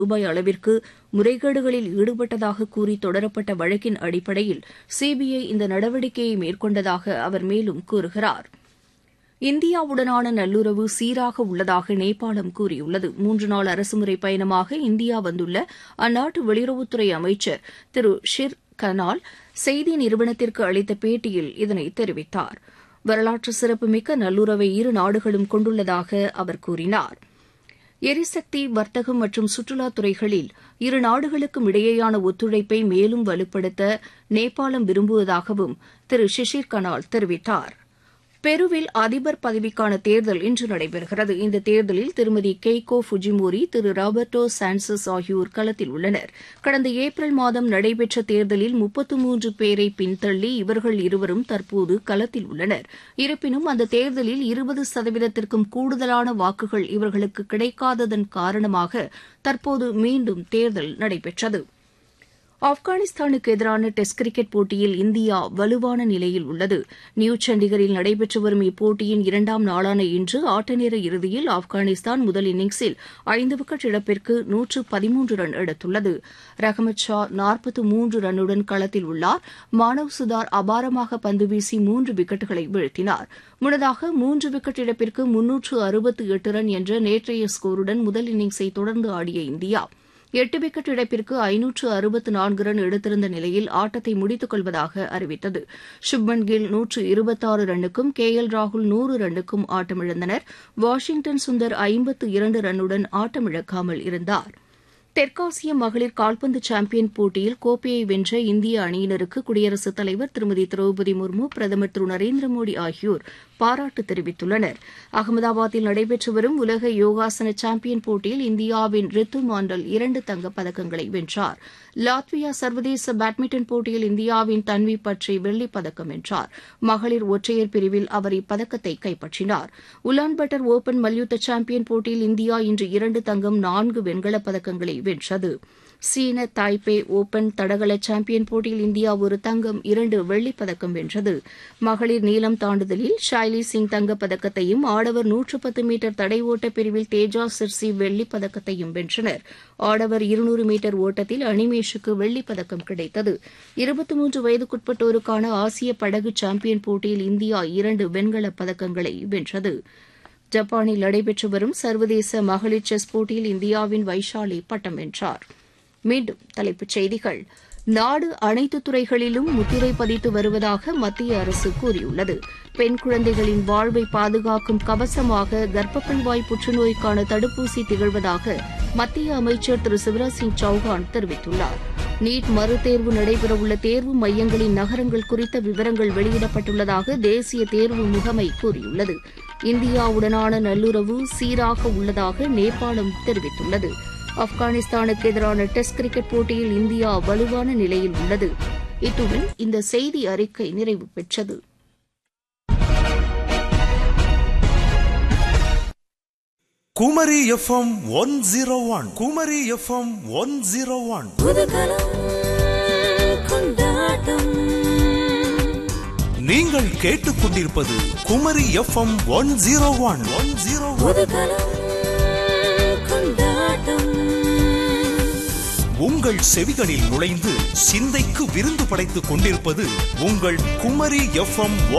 ரூபாய் அளவிற்கு முறைகேடுகளில் ஈடுபட்டதாக கூறி தொடரப்பட்ட வழக்கின் அடிப்படையில் சிபிஐ இந்த நடவடிக்கையை மேற்கொண்டதாக அவர் மேலும் கூறுகிறார் இந்தியாவுடனான நல்லுறவு சீராக உள்ளதாக நேபாளம் கூறியுள்ளது மூன்று நாள் அரசுமுறை பயணமாக இந்தியா வந்துள்ள அந்நாட்டு வெளியுறவுத்துறை அமைச்சர் திரு ஷிர் கனால் செய்தி நிறுவனத்திற்கு அளித்த பேட்டியில் இதனை தெரிவித்தார் வரலாற்று சிறப்புமிக்க நல்லுறவை இரு நாடுகளும் கொண்டுள்ளதாக அவர் கூறினார் எரிசக்தி வர்த்தகம் மற்றும் சுற்றுலாத் துறைகளில் இரு நாடுகளுக்கும் இடையேயான ஒத்துழைப்பை மேலும் வலுப்படுத்த நேபாளம் விரும்புவதாகவும் திரு ஷிஷிர் கனால் தெரிவித்தார் பெருவில் அதிபர் பதவிக்கான தேர்தல் இன்று நடைபெறுகிறது இந்த தேர்தலில் திருமதி கெய்கோ ஃபுஜிமோரி திரு ராபர்டோ சான்சஸ் ஆகியோர் களத்தில் உள்ளனர் கடந்த ஏப்ரல் மாதம் நடைபெற்ற தேர்தலில் முப்பத்து மூன்று பேரை பின்தள்ளி இவர்கள் இருவரும் தற்போது களத்தில் உள்ளனர் இருப்பினும் அந்த தேர்தலில் இருபது சதவீதத்திற்கும் கூடுதலான வாக்குகள் இவர்களுக்கு கிடைக்காததன் காரணமாக தற்போது மீண்டும் தேர்தல் நடைபெற்றது ஆப்கானிஸ்தானுக்கு எதிரான டெஸ்ட் கிரிக்கெட் போட்டியில் இந்தியா வலுவான நிலையில் உள்ளது நியூ சண்டிகரில் நடைபெற்று வரும் இப்போட்டியின் இரண்டாம் நாளான இன்று ஆட்டநேர இறுதியில் ஆப்கானிஸ்தான் முதல் இன்னிங்ஸில் ஐந்து விக்கெட் இழப்பிற்கு நூற்று பதிமூன்று ரன் எடுத்துள்ளது ரஹமத் ஷா நாற்பத்து மூன்று ரன்னுடன் களத்தில் உள்ளார் மானவ் சுதார் அபாரமாக பந்து வீசி மூன்று விக்கெட்டுகளை வீழ்த்தினார் முன்னதாக மூன்று விக்கெட் இழப்பிற்கு முன்னூற்று அறுபத்து எட்டு ரன் என்ற நேற்றைய ஸ்கோருடன் முதல் இன்னிங்ஸை தொடர்ந்து ஆடிய இந்தியா எட்டு விக்கெட் இழப்பிற்கு ஐநூற்று அறுபத்து நான்கு ரன் எடுத்திருந்த நிலையில் ஆட்டத்தை முடித்துக் கொள்வதாக அறிவித்தது சுப்மன் கில் நூற்று இருபத்தாறு ரன்னுக்கும் கே எல் ராகுல் நூறு ரன்னுக்கும் ஆட்டமிழந்தனர் வாஷிங்டன் சுந்தர் ஐம்பத்து இரண்டு ரன்னுடன் ஆட்டமிழக்காமல் இருந்தார் தெற்காசிய மகளிர் கால்பந்து சாம்பியன் போட்டியில் கோப்பையை வென்ற இந்திய அணியினருக்கு குடியரசுத் தலைவர் திருமதி திரௌபதி முர்மு பிரதமர் திரு நரேந்திர மோடி ஆகியோர் பாராட்டு தெரிவித்துள்ளனர் அகமதாபாத்தில் நடைபெற்று வரும் உலக யோகாசன சாம்பியன் போட்டியில் இந்தியாவின் ரித்து மாண்டல் இரண்டு தங்கப் பதக்கங்களை வென்றார் லாத்வியா சர்வதேச பேட்மிண்டன் போட்டியில் இந்தியாவின் தன்வி பட்ரி வெள்ளிப் பதக்கம் வென்றார் மகளிர் ஒற்றையர் பிரிவில் அவர் இப்பதக்கத்தை கைப்பற்றினார் உலான்பட்டர் ஓபன் மல்யுத்த சாம்பியன் போட்டியில் இந்தியா இன்று இரண்டு தங்கம் நான்கு வெண்கலப் பதக்கங்களை வென்றது சீன தாய்பே ஓபன் தடகள சாம்பியன் போட்டியில் இந்தியா ஒரு தங்கம் இரண்டு வெள்ளிப் பதக்கம் வென்றது மகளிர் நீளம் தாண்டுதலில் ஷைலி சிங் தங்கப் பதக்கத்தையும் ஆடவர் நூற்று பத்து மீட்டர் தடை ஓட்ட பிரிவில் தேஜா சிர்சி வெள்ளிப் பதக்கத்தையும் வென்றனர் ஆடவர் இருநூறு மீட்டர் ஓட்டத்தில் அனிமேஷுக்கு வெள்ளிப் பதக்கம் கிடைத்தது இருபத்தி மூன்று வயதுக்குட்பட்டோருக்கான ஆசிய படகு சாம்பியன் போட்டியில் இந்தியா இரண்டு வெண்கலப் பதக்கங்களை வென்றது ஜப்பானில் நடைபெற்று வரும் சர்வதேச மகளிர் செஸ் போட்டியில் இந்தியாவின் வைஷாலி பட்டம் வென்றார் மீண்டும் தலைப்புச் செய்திகள் நாடு அனைத்து துறைகளிலும் முத்திரை பதித்து வருவதாக மத்திய அரசு கூறியுள்ளது பெண் குழந்தைகளின் வாழ்வை பாதுகாக்கும் கவசமாக கர்ப்பப்பைவாய் புற்றுநோய்க்கான தடுப்பூசி திகழ்வதாக மத்திய அமைச்சர் திரு சிவராஜ் சிங் சௌஹான் தெரிவித்துள்ளார் நீட் மறுதேர்வு நடைபெறவுள்ள தேர்வு மையங்களின் நகரங்கள் குறித்த விவரங்கள் வெளியிடப்பட்டுள்ளதாக தேசிய தேர்வு முகமை கூறியுள்ளது இந்தியாவுடனான நல்லுறவு சீராக உள்ளதாக நேபாளம் தெரிவித்துள்ளது ஆப்கானிஸ்தானுக்கு எதிரான டெஸ்ட் கிரிக்கெட் போட்டியில் இந்தியா வலுவான நிலையில் உள்ளது இத்துடன் இந்த செய்தி அறிக்கை நிறைவு பெற்றது Kumari FM one zero one Kumari FM one zero one நீங்கள் கேட்டுக்கொண்டிருப்பது Kumari FM one zero one one zero உங்கள் செவிகளில் நுழைந்து சிந்தைக்கு விருந்து படைத்துக் கொண்டிருப்பது உங்கள் குமரி எஃப்எம்